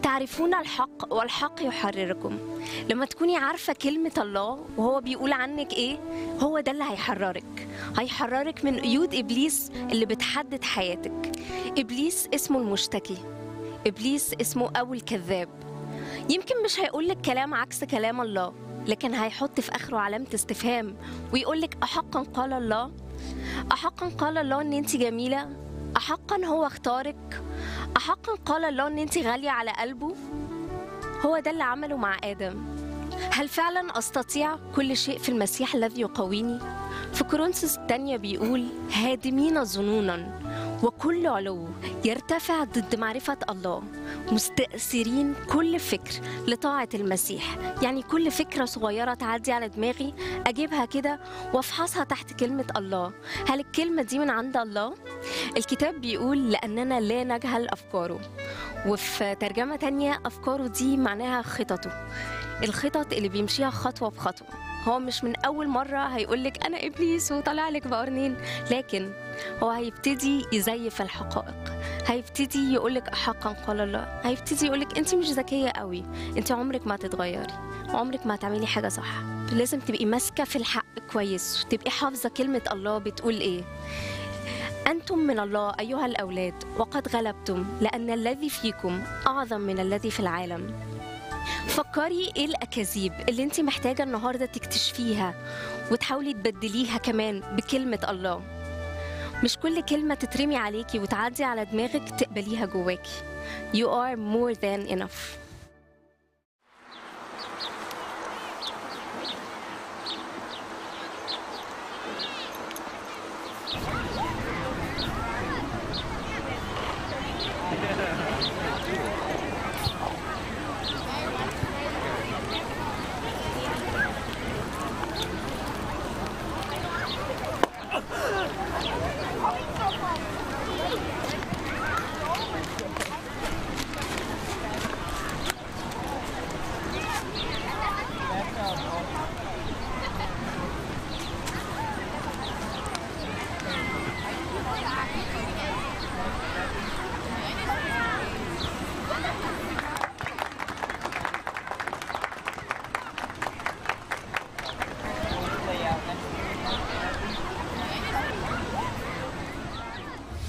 تعرفون الحق والحق يحرركم لما تكوني عارفة كلمة الله وهو بيقول عنك ايه هو ده اللي هيحررك هيحررك من قيود إبليس اللي بتحدد حياتك إبليس اسمه المشتكي إبليس اسمه أبو الكذاب يمكن مش هيقولك كلام عكس كلام الله لكن هيحط في آخره علامة استفهام ويقولك أحقا قال الله أحقا قال الله إن أنت جميلة أحقا هو اختارك أحقا قال الله إن أنت غالية على قلبه هو ده اللي عمله مع آدم هل فعلا أستطيع كل شيء في المسيح الذي يقويني؟ في كورنثوس الثانية بيقول هادمين ظنونا وكل علو يرتفع ضد معرفة الله مستأثرين كل فكر لطاعة المسيح يعني كل فكرة صغيرة تعدي على دماغي أجيبها كده وأفحصها تحت كلمة الله هل الكلمة دي من عند الله؟ الكتاب بيقول لأننا لا نجهل أفكاره وفي ترجمة تانية أفكاره دي معناها خططه الخطط اللي بيمشيها خطوة بخطوة هو مش من أول مرة هيقولك أنا إبليس وطلع لك بقرنين لكن هو هيبتدي يزيف الحقائق هيبتدي يقولك أحقا قال الله هيبتدي يقولك أنت مش ذكية قوي أنت عمرك ما هتتغيري عمرك ما هتعملي حاجة صح لازم تبقي ماسكة في الحق كويس وتبقي حافظة كلمة الله بتقول إيه أنتم من الله أيها الأولاد وقد غلبتم لأن الذي فيكم أعظم من الذي في العالم فكري ايه الاكاذيب اللي انت محتاجه النهارده تكتشفيها وتحاولي تبدليها كمان بكلمه الله مش كل كلمه تترمي عليكي وتعدي على دماغك تقبليها جواكي you are more than enough